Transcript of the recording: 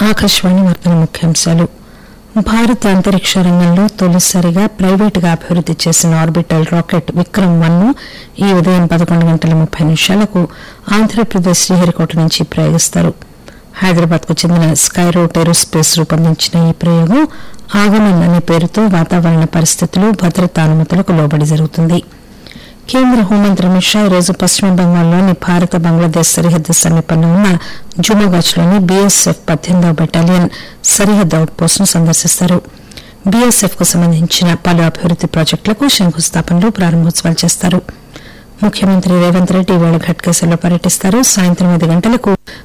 ఆకాశవాణి వార్తల ముఖ్యాంశాలు భారత అంతరిక్ష రంగంలో తొలిసారిగా ప్రైవేటుగా అభివృద్ది చేసిన ఆర్బిటల్ రాకెట్ విక్రమ్ వన్ ను ఈ ఉదయం పదకొండు గంటల ముప్పై నిమిషాలకు ఆంధ్రప్రదేశ్ శ్రీహరికోట నుంచి ప్రయోగిస్తారు హైదరాబాద్ కు చెందిన స్కైరోట్ ఏరోస్పేస్ రూపొందించిన ఈ ప్రయోగం ఆగమన్ అనే పేరుతో వాతావరణ పరిస్థితులు భద్రతా అనుమతులకు లోబడి జరుగుతుంది కేంద్ర హోంమంత్రి అమిత్ షా ఈరోజు పశ్చిమ బెంగాల్లోని భారత బంగ్లాదేశ్ సరిహద్దు సమీపంలో ఉన్న జుమాగచ్లోని బీఎస్ఎఫ్ పద్దెనిమిదవ బెటాలియన్ సరిహద్దు అవుట్ పోస్ట్ ను సందర్శిస్తారు బీఎస్ఎఫ్ కు సంబంధించిన పలు అభివృద్ది ప్రాజెక్టులకు శంకుస్థాపనలు ప్రారంభోత్సవాలు చేస్తారు ముఖ్యమంత్రి రేవంత్ రెడ్డి ఇవాళ ఘట్కేసర్లో పర్యటిస్తారు సాయంత్రం ఐదు గంటలకు